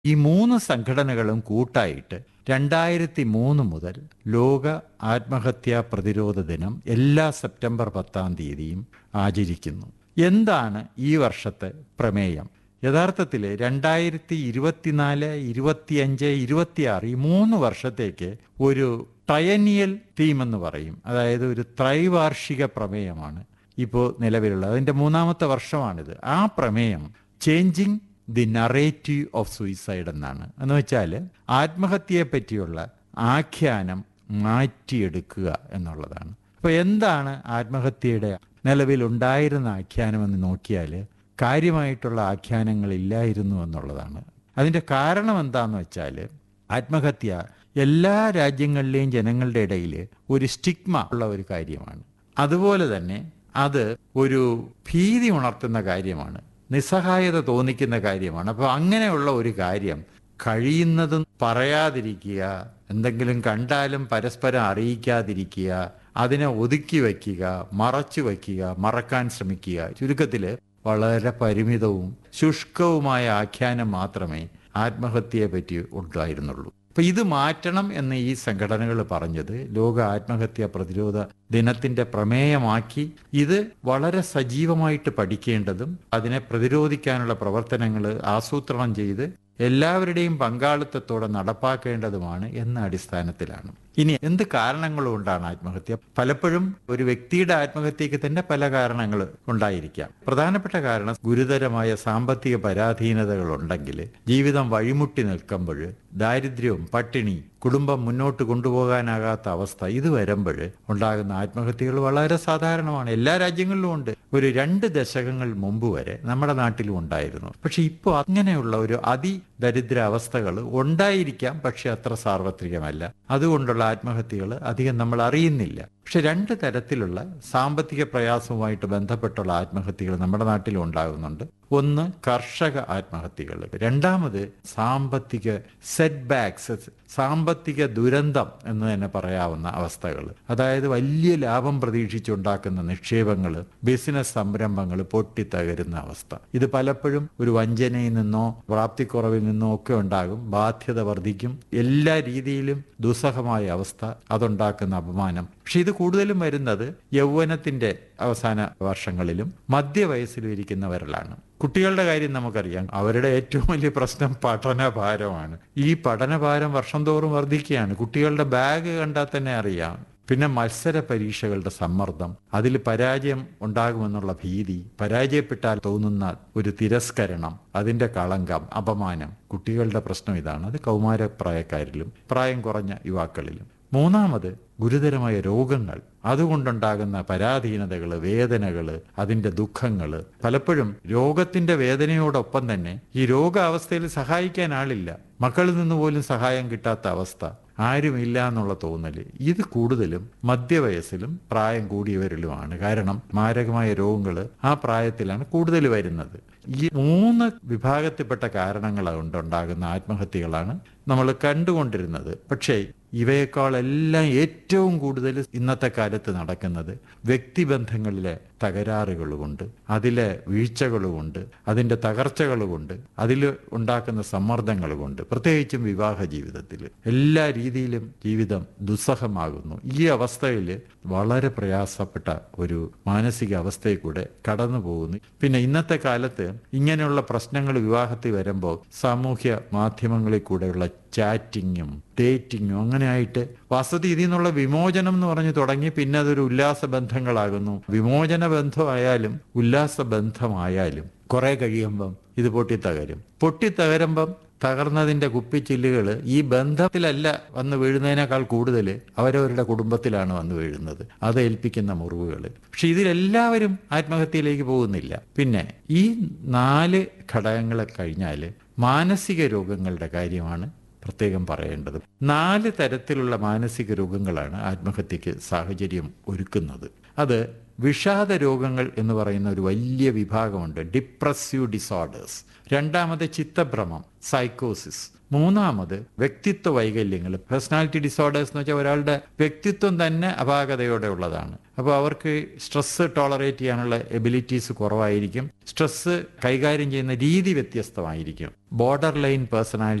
ഈ മൂന്ന് സംഘടനകളും കൂട്ടായിട്ട് രണ്ടായിരത്തി മൂന്ന് മുതൽ ലോക ആത്മഹത്യാ പ്രതിരോധ ദിനം എല്ലാ സെപ്റ്റംബർ പത്താം തീയതിയും ആചരിക്കുന്നു എന്താണ് ഈ വർഷത്തെ പ്രമേയം യഥാർത്ഥത്തിൽ രണ്ടായിരത്തി ഇരുപത്തിനാല് ഇരുപത്തിയഞ്ച് ഇരുപത്തിയാറ് ഈ മൂന്ന് വർഷത്തേക്ക് ഒരു ട്രയനിയൽ തീം എന്ന് പറയും അതായത് ഒരു ത്രൈവാർഷിക പ്രമേയമാണ് ഇപ്പോൾ നിലവിലുള്ളത് അതിൻ്റെ മൂന്നാമത്തെ വർഷമാണിത് ആ പ്രമേയം changing the narrative of suicide എന്നാണ് എന്ന് വെച്ചാൽ ആത്മഹത്യയെ പറ്റിയുള്ള ആഖ്യാനം മാറ്റിയെടുക്കുക എന്നുള്ളതാണ് അപ്പോൾ എന്താണ് ആത്മഹത്യയുടെ നിലവിലുണ്ടായിരുന്ന ആഖ്യാനം എന്ന് നോക്കിയാൽ കാര്യമായിട്ടുള്ള ആഖ്യാനങ്ങൾ ഇല്ലായിരുന്നു എന്നുള്ളതാണ് അതിൻ്റെ കാരണം എന്താണെന്ന് വെച്ചാൽ ആത്മഹത്യ എല്ലാ രാജ്യങ്ങളിലെയും ജനങ്ങളുടെ ഇടയിൽ ഒരു സ്റ്റിഗ്മ ഉള്ള ഒരു കാര്യമാണ് അതുപോലെ തന്നെ അത് ഒരു ഭീതി ഉണർത്തുന്ന കാര്യമാണ് നിസ്സഹായത തോന്നിക്കുന്ന കാര്യമാണ് അപ്പോൾ അങ്ങനെയുള്ള ഒരു കാര്യം കഴിയുന്നതും പറയാതിരിക്കുക എന്തെങ്കിലും കണ്ടാലും പരസ്പരം അറിയിക്കാതിരിക്കുക അതിനെ ഒതുക്കി വയ്ക്കുക മറച്ചു വയ്ക്കുക മറക്കാൻ ശ്രമിക്കുക ചുരുക്കത്തിൽ വളരെ പരിമിതവും ശുഷ്കവുമായ ആഖ്യാനം മാത്രമേ ആത്മഹത്യയെ പറ്റി ഉണ്ടായിരുന്നുള്ളൂ അപ്പൊ ഇത് മാറ്റണം എന്ന് ഈ സംഘടനകൾ പറഞ്ഞത് ലോക ആത്മഹത്യാ പ്രതിരോധ ദിനത്തിന്റെ പ്രമേയമാക്കി ഇത് വളരെ സജീവമായിട്ട് പഠിക്കേണ്ടതും അതിനെ പ്രതിരോധിക്കാനുള്ള പ്രവർത്തനങ്ങൾ ആസൂത്രണം ചെയ്ത് എല്ലാവരുടെയും പങ്കാളിത്തത്തോടെ നടപ്പാക്കേണ്ടതുമാണ് എന്ന അടിസ്ഥാനത്തിലാണ് ഇനി എന്ത് കാരണങ്ങൾ കൊണ്ടാണ് ആത്മഹത്യ പലപ്പോഴും ഒരു വ്യക്തിയുടെ ആത്മഹത്യക്ക് തന്നെ പല കാരണങ്ങൾ ഉണ്ടായിരിക്കാം പ്രധാനപ്പെട്ട കാരണം ഗുരുതരമായ സാമ്പത്തിക പരാധീനതകൾ ഉണ്ടെങ്കിൽ ജീവിതം വഴിമുട്ടി നിൽക്കുമ്പോൾ ദാരിദ്ര്യവും പട്ടിണി കുടുംബം മുന്നോട്ട് കൊണ്ടുപോകാനാകാത്ത അവസ്ഥ ഇത് വരുമ്പോൾ ഉണ്ടാകുന്ന ആത്മഹത്യകൾ വളരെ സാധാരണമാണ് എല്ലാ രാജ്യങ്ങളിലും ഉണ്ട് ഒരു രണ്ട് ദശകങ്ങൾ മുമ്പ് വരെ നമ്മുടെ നാട്ടിലും ഉണ്ടായിരുന്നു പക്ഷെ ഇപ്പോൾ അങ്ങനെയുള്ള ഒരു അതിദരിദ്ര അവസ്ഥകൾ ഉണ്ടായിരിക്കാം പക്ഷെ അത്ര സാർവത്രികമല്ല അതുകൊണ്ടുള്ള ആത്മഹത്യകൾ അധികം നമ്മൾ അറിയുന്നില്ല പക്ഷെ രണ്ട് തരത്തിലുള്ള സാമ്പത്തിക പ്രയാസവുമായിട്ട് ബന്ധപ്പെട്ടുള്ള ആത്മഹത്യകൾ നമ്മുടെ നാട്ടിലും ഉണ്ടാകുന്നുണ്ട് ഒന്ന് കർഷക ആത്മഹത്യകൾ രണ്ടാമത് സാമ്പത്തിക സെറ്റ് ബാക്സ് സാമ്പത്തിക ദുരന്തം എന്ന് തന്നെ പറയാവുന്ന അവസ്ഥകൾ അതായത് വലിയ ലാഭം പ്രതീക്ഷിച്ചുണ്ടാക്കുന്ന നിക്ഷേപങ്ങൾ ബിസിനസ് സംരംഭങ്ങൾ പൊട്ടിത്തകരുന്ന അവസ്ഥ ഇത് പലപ്പോഴും ഒരു വഞ്ചനയിൽ നിന്നോ പ്രാപ്തിക്കുറവിൽ നിന്നോ ഒക്കെ ഉണ്ടാകും ബാധ്യത വർദ്ധിക്കും എല്ലാ രീതിയിലും ദുസ്സഹമായ അവസ്ഥ അതുണ്ടാക്കുന്ന അപമാനം പക്ഷെ ഇത് കൂടുതലും വരുന്നത് യൗവനത്തിന്റെ അവസാന വർഷങ്ങളിലും മധ്യവയസ്സിലും ഇരിക്കുന്നവരിലാണ് കുട്ടികളുടെ കാര്യം നമുക്കറിയാം അവരുടെ ഏറ്റവും വലിയ പ്രശ്നം പഠനഭാരമാണ് ഈ പഠനഭാരം വർഷം തോറും വർദ്ധിക്കുകയാണ് കുട്ടികളുടെ ബാഗ് കണ്ടാൽ തന്നെ അറിയാം പിന്നെ മത്സര പരീക്ഷകളുടെ സമ്മർദ്ദം അതിൽ പരാജയം ഉണ്ടാകുമെന്നുള്ള ഭീതി പരാജയപ്പെട്ടാൽ തോന്നുന്ന ഒരു തിരസ്കരണം അതിന്റെ കളങ്കം അപമാനം കുട്ടികളുടെ പ്രശ്നം ഇതാണ് അത് കൗമാരപ്രായക്കാരിലും പ്രായം കുറഞ്ഞ യുവാക്കളിലും മൂന്നാമത് ഗുരുതരമായ രോഗങ്ങൾ അതുകൊണ്ടുണ്ടാകുന്ന പരാധീനതകൾ വേദനകൾ അതിന്റെ ദുഃഖങ്ങൾ പലപ്പോഴും രോഗത്തിന്റെ വേദനയോടൊപ്പം തന്നെ ഈ രോഗാവസ്ഥയിൽ സഹായിക്കാൻ ആളില്ല മക്കളിൽ നിന്ന് പോലും സഹായം കിട്ടാത്ത അവസ്ഥ ആരുമില്ല എന്നുള്ള തോന്നല് ഇത് കൂടുതലും മധ്യവയസ്സിലും പ്രായം കൂടിയവരിലുമാണ് കാരണം മാരകമായ രോഗങ്ങൾ ആ പ്രായത്തിലാണ് കൂടുതൽ വരുന്നത് ഈ മൂന്ന് വിഭാഗത്തിൽപ്പെട്ട കാരണങ്ങൾ കൊണ്ടുണ്ടാകുന്ന ആത്മഹത്യകളാണ് നമ്മൾ കണ്ടുകൊണ്ടിരുന്നത് പക്ഷേ ഇവയെക്കാളെല്ലാം ഏറ്റവും കൂടുതൽ ഇന്നത്തെ കാലത്ത് നടക്കുന്നത് വ്യക്തിബന്ധങ്ങളിലെ തകരാറുകൾ കൊണ്ട് അതിലെ വീഴ്ചകൾ കൊണ്ട് അതിൻ്റെ തകർച്ചകൾ കൊണ്ട് അതിൽ ഉണ്ടാക്കുന്ന സമ്മർദ്ദങ്ങൾ കൊണ്ട് പ്രത്യേകിച്ചും വിവാഹ ജീവിതത്തിൽ എല്ലാ രീതിയിലും ജീവിതം ദുസ്സഹമാകുന്നു ഈ അവസ്ഥയിൽ വളരെ പ്രയാസപ്പെട്ട ഒരു മാനസിക അവസ്ഥയിൽ കൂടെ കടന്നു പോകുന്നു പിന്നെ ഇന്നത്തെ കാലത്ത് ഇങ്ങനെയുള്ള പ്രശ്നങ്ങൾ വിവാഹത്തിൽ വരുമ്പോൾ സാമൂഹ്യ മാധ്യമങ്ങളിൽ കൂടെയുള്ള ചാറ്റിങ്ങും ഡേറ്റിങ്ങും അങ്ങനെ ആയിട്ട് വസതി ഇതിൽ നിന്നുള്ള വിമോചനം എന്ന് പറഞ്ഞ് തുടങ്ങി പിന്നെ അതൊരു ഉല്ലാസ ബന്ധങ്ങളാകുന്നു വിമോചന ബന്ധമായാലും ഉല്ലാസ ബന്ധമായാലും കുറെ കഴിയുമ്പം ഇത് പൊട്ടിത്തകരും പൊട്ടിത്തകരുമ്പം തകർന്നതിന്റെ കുപ്പിച്ചില്ലുകൾ ഈ ബന്ധത്തിലല്ല വന്ന് വീഴുന്നതിനേക്കാൾ കൂടുതൽ അവരവരുടെ കുടുംബത്തിലാണ് വന്ന് വീഴുന്നത് അത് ഏൽപ്പിക്കുന്ന മുറിവുകൾ പക്ഷെ ഇതിലെല്ലാവരും ആത്മഹത്യയിലേക്ക് പോകുന്നില്ല പിന്നെ ഈ നാല് ഘടകങ്ങളെ കഴിഞ്ഞാൽ മാനസിക രോഗങ്ങളുടെ കാര്യമാണ് പ്രത്യേകം പറയേണ്ടത് നാല് തരത്തിലുള്ള മാനസിക രോഗങ്ങളാണ് ആത്മഹത്യക്ക് സാഹചര്യം ഒരുക്കുന്നത് അത് വിഷാദ രോഗങ്ങൾ എന്ന് പറയുന്ന ഒരു വലിയ വിഭാഗമുണ്ട് ഡിപ്രസീവ് ഡിസോർഡേഴ്സ് രണ്ടാമത് ചിത്തഭ്രമം സൈക്കോസിസ് മൂന്നാമത് വ്യക്തിത്വ വൈകല്യങ്ങൾ പേഴ്സണാലിറ്റി ഡിസോർഡേഴ്സ് എന്ന് വെച്ചാൽ ഒരാളുടെ വ്യക്തിത്വം തന്നെ അപാകതയോടെ ഉള്ളതാണ് അപ്പോൾ അവർക്ക് സ്ട്രെസ് ടോളറേറ്റ് ചെയ്യാനുള്ള എബിലിറ്റീസ് കുറവായിരിക്കും സ്ട്രെസ് കൈകാര്യം ചെയ്യുന്ന രീതി വ്യത്യസ്തമായിരിക്കും ബോർഡർ ലൈൻ പേഴ്സണാലിറ്റി